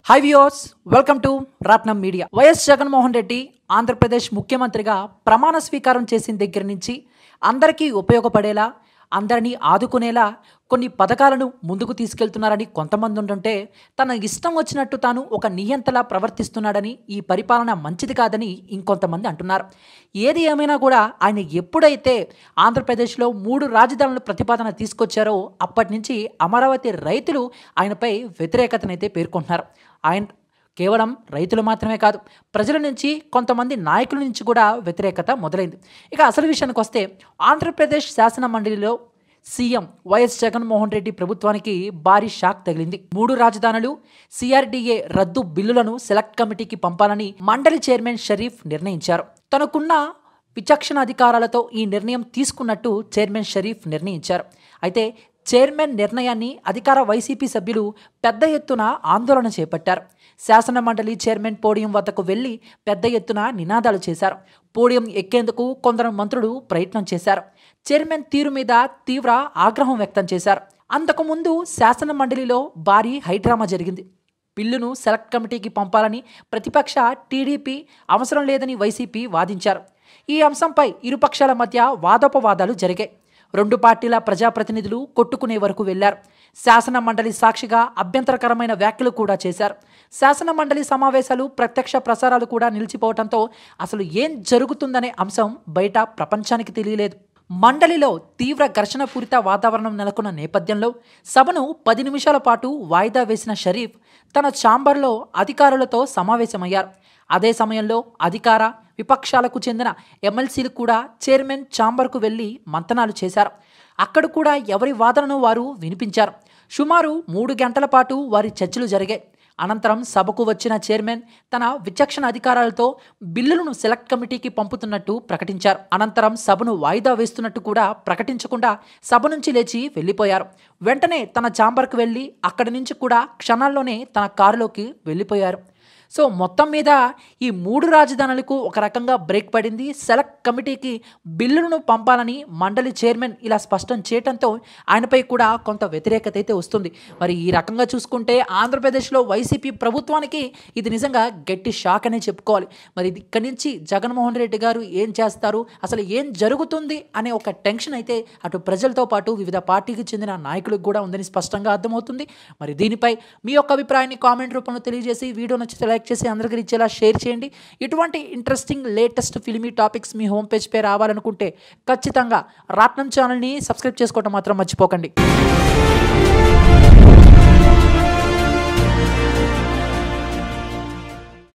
high viewers welcome to Ratnam media YS Jaganmohan Reddy Andhra Pradesh ముఖ్యమంత్రిగా ప్రమాణ స్వీకారం చేసిన దగ్గర నుంచి అందరికీ ఉపయోగపడేలా అందరినీ ఆదుకునేలా కొన్ని పథకాలను ముందుకు తీసుకెళ్తున్నారని కొంతమంది ఉంటుంటే తన ఇష్టం వచ్చినట్టు తాను ఒక నియంతలా ప్రవర్తిస్తున్నాడని ఈ పరిపాలన మంచిది కాదని ఇంకొంతమంది అంటున్నారు ఏది ఏమైనా కూడా ఆయన ఎప్పుడైతే ఆంధ్రప్రదేశ్లో మూడు రాజధానుల ప్రతిపాదన తీసుకొచ్చారో అప్పటి నుంచి అమరావతి రైతులు ఆయనపై వ్యతిరేకతనైతే పేర్కొంటున్నారు ఆయన కేవలం రైతులు మాత్రమే కాదు ప్రజల నుంచి కొంతమంది నాయకుల నుంచి కూడా వ్యతిరేకత మొదలైంది ఇక అసలు విషయానికి వస్తే ఆంధ్రప్రదేశ్ శాసన మండలిలో సీఎం వైఎస్ జగన్మోహన్ రెడ్డి ప్రభుత్వానికి భారీ షాక్ తగిలింది మూడు రాజధానులు సిఆర్డీఏ రద్దు బిల్లులను సెలెక్ట్ కమిటీకి పంపాలని మండలి చైర్మన్ షరీఫ్ నిర్ణయించారు తనకున్న విచక్షణ అధికారాలతో ఈ నిర్ణయం తీసుకున్నట్టు చైర్మన్ షరీఫ్ నిర్ణయించారు అయితే చైర్మన్ నిర్ణయాన్ని అధికార వైసీపీ సభ్యులు పెద్ద ఎత్తున ఆందోళన చేపట్టారు శాసన మండలి చైర్మన్ పోడియం వద్దకు వెళ్లి పెద్ద ఎత్తున నినాదాలు చేశారు పోడియం ఎక్కేందుకు కొందరు మంత్రులు ప్రయత్నం చేశారు చైర్మన్ తీరు మీద తీవ్ర ఆగ్రహం వ్యక్తం చేశారు అంతకుముందు శాసన మండలిలో భారీ హైడ్రామా జరిగింది బిల్లును సెలెక్ట్ కమిటీకి పంపాలని ప్రతిపక్ష టీడీపీ అవసరం లేదని వైసీపీ వాదించారు ఈ అంశంపై ఇరుపక్షాల మధ్య వాదోపవాదాలు జరిగాయి రెండు పార్టీల ప్రజాప్రతినిధులు కొట్టుకునే వరకు వెళ్లారు శాసన మండలి సాక్షిగా అభ్యంతరకరమైన వ్యాఖ్యలు కూడా చేశారు శాసన మండలి సమావేశాలు ప్రత్యక్ష ప్రసారాలు కూడా నిలిచిపోవడంతో అసలు ఏం జరుగుతుందనే అంశం బయట ప్రపంచానికి తెలియలేదు మండలిలో తీవ్ర ఘర్షణపూరిత వాతావరణం నెలకొన్న నేపథ్యంలో సభను పది నిమిషాల పాటు వాయిదా వేసిన షరీఫ్ తన ఛాంబర్లో అధికారులతో సమావేశమయ్యారు అదే సమయంలో అధికార విపక్షాలకు చెందిన ఎమ్మెల్సీలు కూడా చైర్మన్ ఛాంబర్కు వెళ్లి మంతనాలు చేశారు అక్కడ కూడా ఎవరి వాదనను వారు వినిపించారు సుమారు మూడు గంటల పాటు వారి చర్చలు జరిగాయి అనంతరం సభకు వచ్చిన చైర్మన్ తన విచక్షణ అధికారాలతో బిల్లులను సెలెక్ట్ కమిటీకి పంపుతున్నట్టు ప్రకటించారు అనంతరం సభను వాయిదా వేస్తున్నట్టు కూడా ప్రకటించకుండా సభ నుంచి లేచి వెళ్ళిపోయారు వెంటనే తన ఛాంబర్కు వెళ్ళి అక్కడి నుంచి కూడా క్షణాల్లోనే తన కారులోకి వెళ్ళిపోయారు సో మొత్తం మీద ఈ మూడు రాజధానులకు ఒక రకంగా బ్రేక్ పడింది సెలెక్ట్ కమిటీకి బిల్లులను పంపాలని మండలి చైర్మన్ ఇలా స్పష్టం చేయడంతో ఆయనపై కూడా కొంత వ్యతిరేకత అయితే వస్తుంది మరి ఈ రకంగా చూసుకుంటే ఆంధ్రప్రదేశ్లో వైసీపీ ప్రభుత్వానికి ఇది నిజంగా గట్టి షాక్ అనే చెప్పుకోవాలి మరి ఇది ఇక్కడి నుంచి జగన్మోహన్ రెడ్డి గారు ఏం చేస్తారు అసలు ఏం జరుగుతుంది అనే ఒక టెన్షన్ అయితే అటు ప్రజలతో పాటు వివిధ పార్టీకి చెందిన నాయకులకు కూడా ఉందని స్పష్టంగా అర్థమవుతుంది మరి దీనిపై మీ యొక్క అభిప్రాయాన్ని కామెంట్ రూపంలో తెలియజేసి వీడియో నచ్చితే లైక్ చేసి అందరికీ ఇచ్చేలా షేర్ చేయండి ఇటువంటి ఇంట్రెస్టింగ్ లేటెస్ట్ ఫిల్మీ టాపిక్స్ మీ హోమ్ పేజ్పై రావాలనుకుంటే ఖచ్చితంగా రాట్నం ఛానల్ని సబ్స్క్రైబ్ చేసుకోవడం మాత్రం మర్చిపోకండి